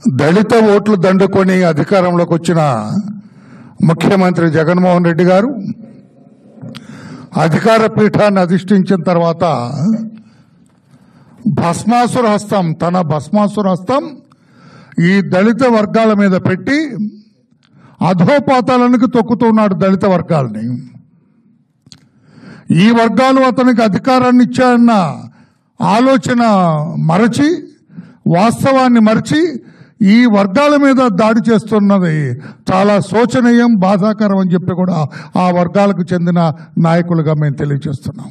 దళిత ఓట్లు దండుకొని అధికారంలోకి వచ్చిన ముఖ్యమంత్రి జగన్మోహన్ రెడ్డి గారు అధికార పీఠాన్ని అధిష్ఠించిన తర్వాత భస్మాసుర హస్తం తన భస్మాసుర హస్తం ఈ దళిత వర్గాల మీద పెట్టి అధోపాతాలనికి తొక్కుతున్నాడు దళిత వర్గాల్ని ఈ వర్గాలు అతనికి అధికారాన్ని ఇచ్చాయన్న ఆలోచన మరచి వాస్తవాన్ని మరచి ఈ వర్గాల మీద దాడి చేస్తున్నది చాలా శోచనీయం బాధాకరం అని చెప్పి కూడా ఆ వర్గాలకు చెందిన నాయకులుగా మేము తెలియజేస్తున్నాం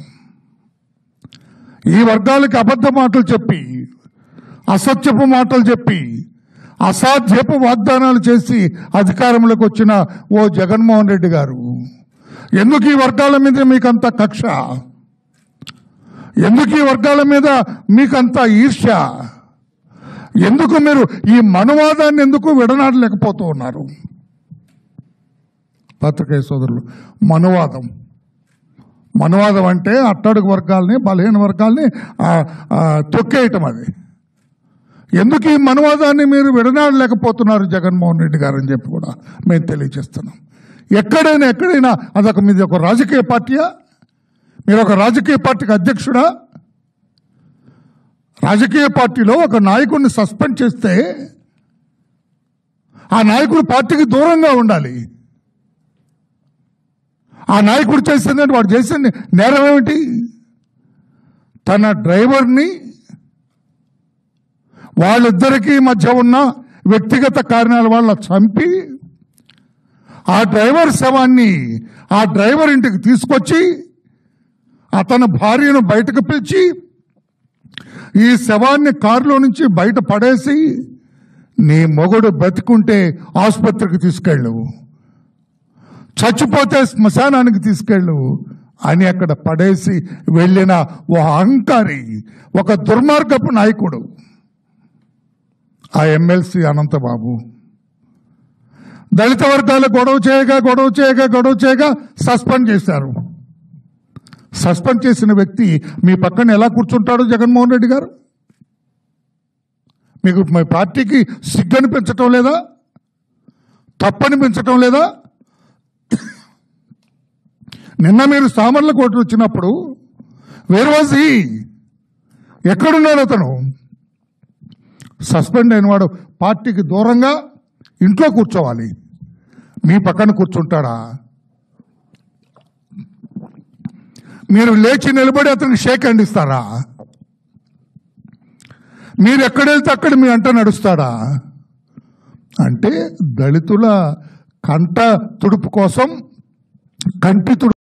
ఈ వర్గాలకి అబద్ధ మాటలు చెప్పి అసత్యపు మాటలు చెప్పి అసాధ్యపు వాగ్దానాలు చేసి అధికారంలోకి వచ్చిన ఓ జగన్మోహన్ రెడ్డి గారు ఎందుకు ఈ వర్గాల మీద మీకంత కక్ష ఎందుకు ఈ వర్గాల మీద మీకంత ఈర్ష్య ఎందుకు మీరు ఈ మనువాదాన్ని ఎందుకు విడనాడలేకపోతూ ఉన్నారు పత్రికేయ సోదరులు మనువాదం మనువాదం అంటే అట్టడుగు వర్గాల్ని బలహీన వర్గాల్ని ఆ, ఆ, తొక్కేయటం అది ఎందుకు ఈ మనువాదాన్ని మీరు విడనాడలేకపోతున్నారు జగన్మోహన్ రెడ్డి గారు అని చెప్పి కూడా మేము తెలియజేస్తున్నాం ఎక్కడైనా ఎక్కడైనా అదొక మీది ఒక రాజకీయ పార్టీయా మీరు ఒక రాజకీయ పార్టీకి అధ్యక్షుడా రాజకీయ పార్టీలో ఒక నాయకుడిని సస్పెండ్ చేస్తే ఆ నాయకుడు పార్టీకి దూరంగా ఉండాలి ఆ నాయకుడు చేసిందంటే వాడు చేసిన నేరం ఏమిటి తన డ్రైవర్ని వాళ్ళిద్దరికీ మధ్య ఉన్న వ్యక్తిగత కారణాల వల్ల చంపి ఆ డ్రైవర్ శవాన్ని ఆ డ్రైవర్ ఇంటికి తీసుకొచ్చి అతని భార్యను బయటకు పిలిచి ఈ శవాన్ని కారులో నుంచి బయట పడేసి నీ మొగుడు బతికుంటే ఆసుపత్రికి తీసుకెళ్ళు చచ్చిపోతే శ్మశానానికి తీసుకెళ్ళు అని అక్కడ పడేసి వెళ్ళిన ఓ అహంకారి ఒక దుర్మార్గపు నాయకుడు ఆ ఎమ్మెల్సీ అనంతబాబు దళిత వర్గాలు గొడవ చేయగా గొడవ చేయగా గొడవ చేయగా సస్పెండ్ చేశారు సస్పెండ్ చేసిన వ్యక్తి మీ పక్కన ఎలా కూర్చుంటాడు జగన్మోహన్ రెడ్డి గారు మీకు మీ పార్టీకి సిగ్గనిపించటం లేదా తప్పనిపించటం లేదా నిన్న మీరు సామర్ల కోట్లు వచ్చినప్పుడు వేర్ వాజ్ హీ ఎక్కడున్నాడు అతను సస్పెండ్ అయినవాడు పార్టీకి దూరంగా ఇంట్లో కూర్చోవాలి మీ పక్కన కూర్చుంటాడా మీరు లేచి నిలబడి అతనికి షేక్ హ్యాండ్ ఇస్తారా మీరు ఎక్కడెళ్తే అక్కడ మీ అంట నడుస్తాడా అంటే దళితుల కంట తుడుపు కోసం కంటి తుడుపు